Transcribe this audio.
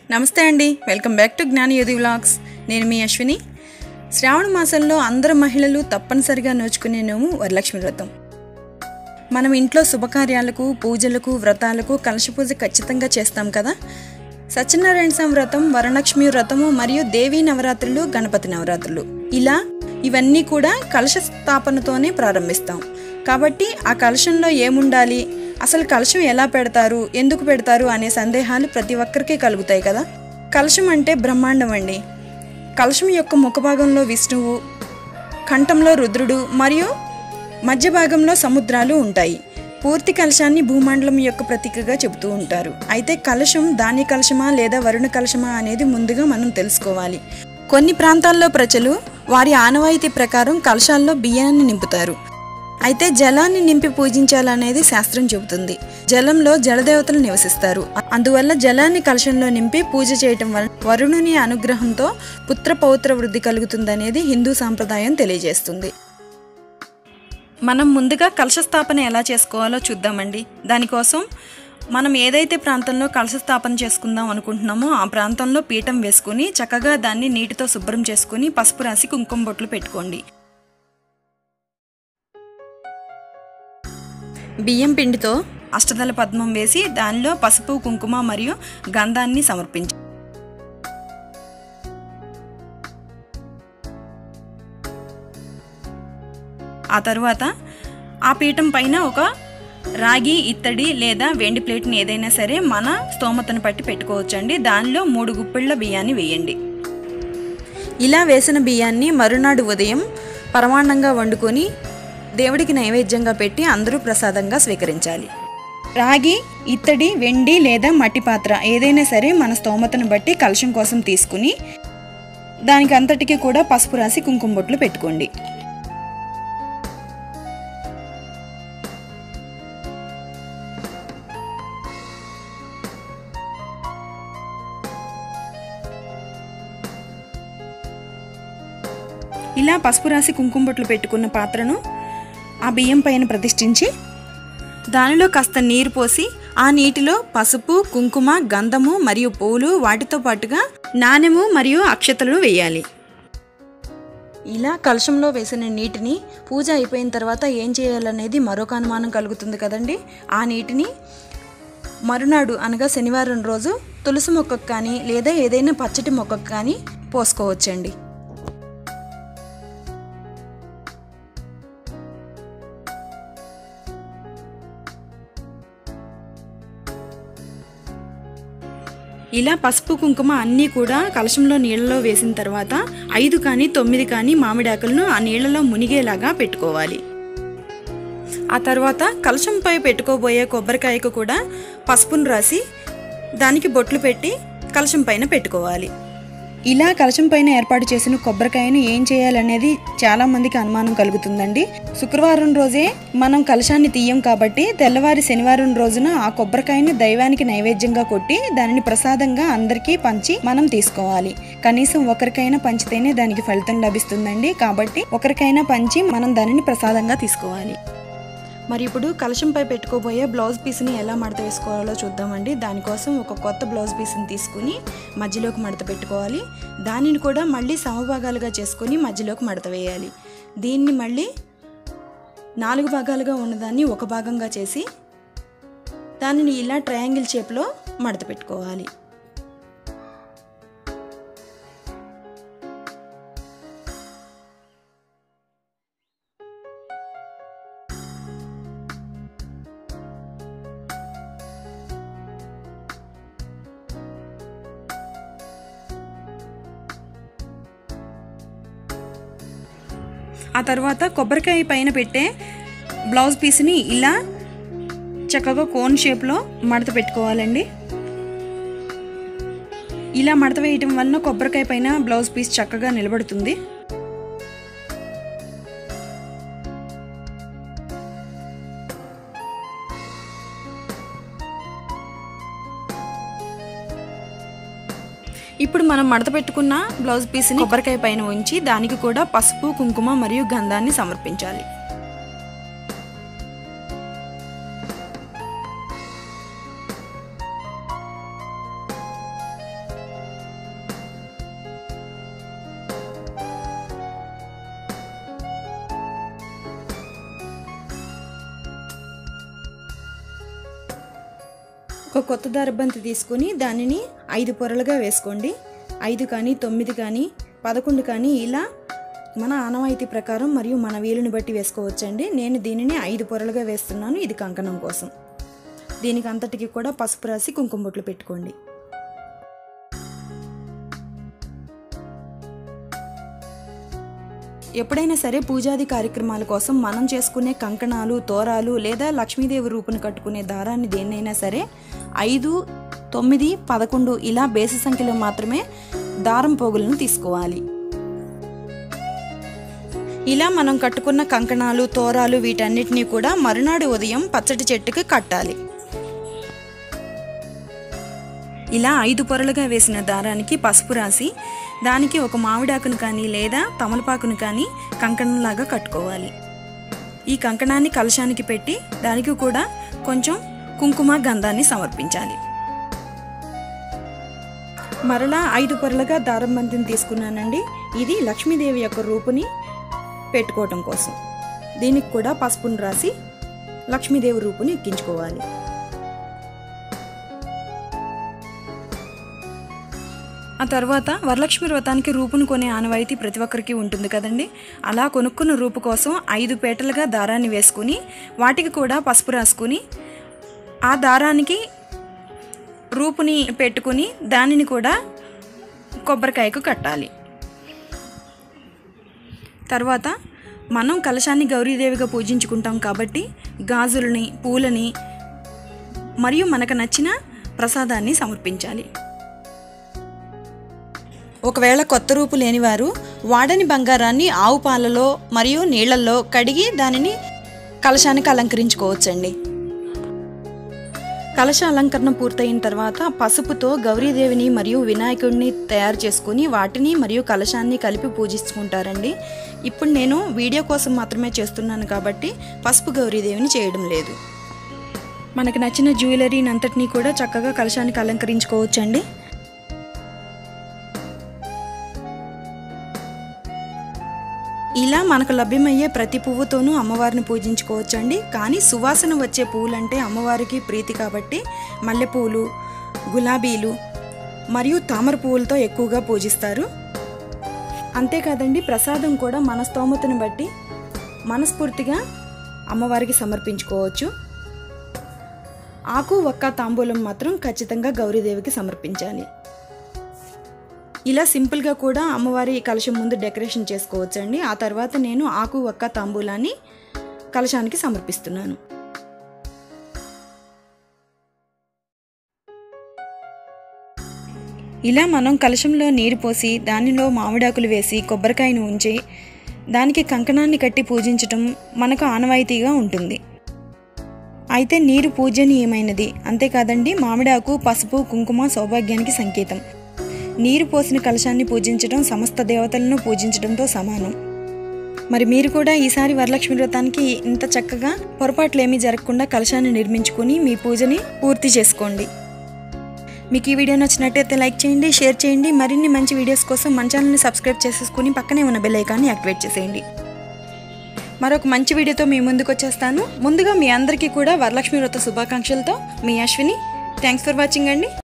నమస్తే అండి welcome back to జ్ఞాని యుధి వ్లాగ్స్ నేను మీ అశ్విని శ్రావణ మాసంలో అందరు మహిళలు తప్పనిసరిగా నోచుకునే నోము వరలక్ష్మి వ్రతం మనం ఇంట్లో శుభకార్యాలకు పూజలకు వ్రతాలకు కలశ పూజ ఖచ్చితంగా చేస్తాం కదా సత్యనారాయణ స్వామి వ్రతం వరలక్ష్మి వ్రతము మరియు దేవీ నవరాత్రులు గణపతి నవరాత్రులు ఇలా ఇవన్నీ కూడా కలశ స్థాపనతోనే ప్రారంభిస్తాం కాబట్టి ఆ కలశంలో ఏముండాలి అసలు కలశం ఎలా పెడతారు ఎందుకు పెడతారు అనే సందేహాలు ప్రతి ఒక్కరికి కలుగుతాయి కదా కలశం అంటే బ్రహ్మాండం అండి కలశం యొక్క ముఖభాగంలో విష్ణువు కంఠంలో రుద్రుడు మరియు మధ్య భాగంలో సముద్రాలు ఉంటాయి పూర్తి కలశాన్ని భూమండలం యొక్క ప్రతీకగా చెబుతూ ఉంటారు అయితే కలశం ధాన్య కలశమా లేదా వరుణ కలశమా అనేది ముందుగా మనం తెలుసుకోవాలి కొన్ని ప్రాంతాల్లో ప్రజలు వారి ఆనవాయితీ ప్రకారం కలశాల్లో బియ్యాన్ని నింపుతారు అయితే జలాన్ని నింపి పూజించాలనేది శాస్త్రం చెబుతుంది జలంలో జలదేవతలు నివసిస్తారు అందువల్ల జలాన్ని కలశంలో నింపి పూజ చేయటం వల్ల వరుణుని అనుగ్రహంతో పుత్ర పౌత్ర వృద్ధి కలుగుతుందనేది హిందూ సాంప్రదాయం తెలియజేస్తుంది మనం ముందుగా కలశ స్థాపన ఎలా చేసుకోవాలో చూద్దామండి దానికోసం మనం ఏదైతే ప్రాంతంలో కలశ స్థాపన చేసుకుందాం అనుకుంటున్నామో ఆ ప్రాంతంలో పీఠం వేసుకుని చక్కగా దాన్ని నీటితో శుభ్రం చేసుకుని పసుపు రాసి కుంకుమ బొట్లు పెట్టుకోండి బియ్యం పిండితో అష్టదళ పద్మం వేసి దానిలో పసుపు కుంకుమ మరియు గంధాన్ని సమర్పించి ఆ తరువాత ఆ పీఠం పైన ఒక రాగి ఇత్తడి లేదా వెండి ప్లేట్ని ఏదైనా సరే మన స్తోమతను పట్టి పెట్టుకోవచ్చండి దానిలో మూడు గుప్పిళ్ళ బియ్యాన్ని వేయండి ఇలా వేసిన బియ్యాన్ని మరునాడు ఉదయం పరమాన్నంగా వండుకొని దేవుడికి నైవేద్యంగా పెట్టి అందరూ ప్రసాదంగా స్వీకరించాలి రాగి ఇత్తడి వెండి లేదా మట్టి పాత్ర ఏదైనా సరే మన స్తోమతను బట్టి కలశం కోసం తీసుకుని దానికి అంతటికి కూడా పసుపు రాసి కుంకుమ బొట్లు పెట్టుకోండి ఇలా పసుపు రాసి కుంకుమ బొట్లు పెట్టుకున్న పాత్రను ఆ బియ్యం పైన ప్రతిష్ఠించి దానిలో కాస్త నీరు పోసి ఆ నీటిలో పసుపు కుంకుమ గంధము మరియు పూలు వాటితో పాటుగా నాణెము మరియు అక్షతలు వేయాలి ఇలా కలశంలో వేసిన నీటిని పూజ అయిపోయిన తర్వాత ఏం చేయాలనేది మరొక అనుమానం కలుగుతుంది కదండి ఆ నీటిని మరునాడు అనగా శనివారం రోజు తులసి మొక్కకు కానీ లేదా ఏదైనా పచ్చటి మొక్కకు కానీ పోసుకోవచ్చండి ఇలా పసుపు కుంకుమ అన్నీ కూడా కలశంలో నీళ్ళలో వేసిన తర్వాత ఐదు కానీ తొమ్మిది కానీ మామిడాకులను ఆ నీళ్ళలో మునిగేలాగా పెట్టుకోవాలి ఆ తర్వాత కలశంపై పెట్టుకోబోయే కొబ్బరికాయకు కూడా పసుపును రాసి దానికి బొట్లు పెట్టి కలశం పైన పెట్టుకోవాలి ఇలా కలశం పైన ఏర్పాటు చేసిన కొబ్బరికాయను ఏం చేయాలనేది చాలా మందికి అనుమానం కలుగుతుందండి శుక్రవారం రోజే మనం కలశాన్ని తీయం కాబట్టి తెల్లవారి శనివారం రోజున ఆ కొబ్బరికాయని దైవానికి నైవేద్యంగా కొట్టి దానిని ప్రసాదంగా అందరికీ పంచి మనం తీసుకోవాలి కనీసం ఒకరికైనా పంచితేనే దానికి ఫలితం లభిస్తుందండి కాబట్టి ఒకరికైనా పంచి మనం దానిని ప్రసాదంగా తీసుకోవాలి మరి ఇప్పుడు కలశంపై పెట్టుకోబోయే బ్లౌజ్ పీస్ని ఎలా మడత వేసుకోవాలో చూద్దామండి దానికోసం ఒక కొత్త బ్లౌజ్ పీస్ని తీసుకుని మధ్యలోకి మడత పెట్టుకోవాలి దానిని కూడా మళ్ళీ సమభాగాలుగా చేసుకుని మధ్యలోకి మడత వేయాలి దీన్ని మళ్ళీ నాలుగు భాగాలుగా ఉన్నదాన్ని ఒక భాగంగా చేసి దానిని ఇలా ట్రయాంగిల్ షేప్లో మడత పెట్టుకోవాలి ఆ తర్వాత కొబ్బరికాయ పైన పెట్టే బ్లౌజ్ పీస్ని ఇలా చక్కగా కోన్ షేప్లో మడత పెట్టుకోవాలండి ఇలా మడత వేయటం వలన కొబ్బరికాయ పైన బ్లౌజ్ పీస్ చక్కగా నిలబడుతుంది ఇప్పుడు మనం మడత పెట్టుకున్న బ్లౌజ్ పీస్ని కొబ్బరికాయ పైన ఉంచి దానికి కూడా పసుపు కుంకుమ మరియు గంధాన్ని సమర్పించాలి ఒక కొత్త దారబంతి తీసుకుని దానిని ఐదు పొరలుగా వేసుకోండి ఐదు కానీ తొమ్మిది కానీ పదకొండు కానీ ఇలా మన ఆనవాయితీ ప్రకారం మరియు మన వీలుని బట్టి వేసుకోవచ్చండి నేను దీనిని ఐదు పొరలుగా వేస్తున్నాను ఇది కంకణం కోసం దీనికి అంతటికి కూడా పసుపు రాసి కుంకుమ బొట్లు పెట్టుకోండి ఎప్పుడైనా సరే పూజాది కార్యక్రమాల కోసం మనం చేసుకునే కంకణాలు తోరాలు లేదా లక్ష్మీదేవి రూపును కట్టుకునే దారాన్ని దేన్నైనా సరే ఐదు తొమ్మిది పదకొండు ఇలా బేసి సంఖ్యలో మాత్రమే దారం పోగులను తీసుకోవాలి ఇలా మనం కట్టుకున్న కంకణాలు తోరాలు వీటన్నిటినీ కూడా మరునాడు ఉదయం పచ్చడి చెట్టుకి కట్టాలి ఇలా ఐదు పొరలుగా వేసిన దారానికి పసుపు రాసి దానికి ఒక మామిడాకును కానీ లేదా తమలపాకును కానీ కంకణంలాగా కట్టుకోవాలి ఈ కంకణాన్ని కలశానికి పెట్టి దానికి కూడా కొంచెం కుంకుమ గంధాన్ని సమర్పించాలి మరలా ఐదు పొరలుగా దారం బంతిని తీసుకున్నానండి ఇది లక్ష్మీదేవి యొక్క రూపుని పెట్టుకోవటం కోసం దీనికి కూడా పసుపును రాసి లక్ష్మీదేవి రూపుని ఎక్కించుకోవాలి ఆ తర్వాత వరలక్ష్మి వ్రతానికి రూపును కొనే ఆనవాయితీ ప్రతి ఒక్కరికి ఉంటుంది కదండి అలా కొనుక్కున్న రూపు కోసం ఐదు పేటలుగా దారాన్ని వేసుకుని వాటికి కూడా పసుపు రాసుకుని ఆ దారానికి రూపుని పెట్టుకుని దానిని కూడా కొబ్బరికాయకు కట్టాలి తర్వాత మనం కలశాన్ని గౌరీదేవిగా పూజించుకుంటాం కాబట్టి గాజులని పూలని మరియు మనకు నచ్చిన ప్రసాదాన్ని సమర్పించాలి ఒకవేళ కొత్త రూపు లేనివారు వాడని బంగారాన్ని ఆవు పాలలో మరియు నీళ్లలో కడిగి దానిని కలశానికి అలంకరించుకోవచ్చండి కలశ అలంకరణ పూర్తయిన తర్వాత పసుపుతో గౌరీదేవిని మరియు వినాయకుడిని తయారు చేసుకుని వాటిని మరియు కలశాన్ని కలిపి పూజించుకుంటారండి ఇప్పుడు నేను వీడియో కోసం మాత్రమే చేస్తున్నాను కాబట్టి పసుపు గౌరీదేవిని చేయడం లేదు మనకు నచ్చిన జ్యువెలరీని అంతటినీ కూడా చక్కగా కలశానికి అలంకరించుకోవచ్చండి ఇలా మనకు లభ్యమయ్యే ప్రతి పువ్వుతోనూ అమ్మవారిని పూజించుకోవచ్చండి కానీ సువాసన వచ్చే పువ్వులంటే అమ్మవారికి ప్రీతి కాబట్టి మల్లెపూలు గులాబీలు మరియు తామర పువ్వులతో ఎక్కువగా పూజిస్తారు అంతేకాదండి ప్రసాదం కూడా మన స్తోమతను బట్టి మనస్ఫూర్తిగా అమ్మవారికి సమర్పించుకోవచ్చు ఆకు ఒక్క తాంబూలం మాత్రం ఖచ్చితంగా గౌరీదేవికి సమర్పించాలి ఇలా సింపుల్గా కూడా అమ్మవారి కలశం ముందు డెకరేషన్ చేసుకోవచ్చండి ఆ తర్వాత నేను ఆకు ఒక్క తాంబూలాన్ని కలశానికి సమర్పిస్తున్నాను ఇలా మనం కలశంలో నీరు పోసి దానిలో మామిడాకులు వేసి కొబ్బరికాయను ఉంచి దానికి కంకణాన్ని కట్టి పూజించటం మనకు ఆనవాయితీగా ఉంటుంది అయితే నీరు పూజనీయమైనది అంతేకాదండి మామిడాకు పసుపు కుంకుమ సౌభాగ్యానికి సంకేతం నీరు పోసిన కలశాన్ని పూజించడం సమస్త దేవతలను పూజించడంతో సమానం మరి మీరు కూడా ఈసారి వరలక్ష్మి వ్రతానికి ఇంత చక్కగా పొరపాట్లు ఏమీ జరగకుండా కలశాన్ని నిర్మించుకుని మీ పూజని పూర్తి చేసుకోండి మీకు ఈ వీడియో నచ్చినట్టయితే లైక్ చేయండి షేర్ చేయండి మరిన్ని మంచి వీడియోస్ కోసం మన ఛానల్ని సబ్స్క్రైబ్ చేసేసుకుని పక్కనే ఉన్న బెల్ ఐకాన్ని యాక్టివేట్ చేసేయండి మరొక మంచి వీడియోతో మీ ముందుకు వచ్చేస్తాను ముందుగా మీ అందరికీ కూడా వరలక్ష్మి వ్రత శుభాకాంక్షలతో మీ అశ్విని థ్యాంక్స్ ఫర్ వాచింగ్ అండి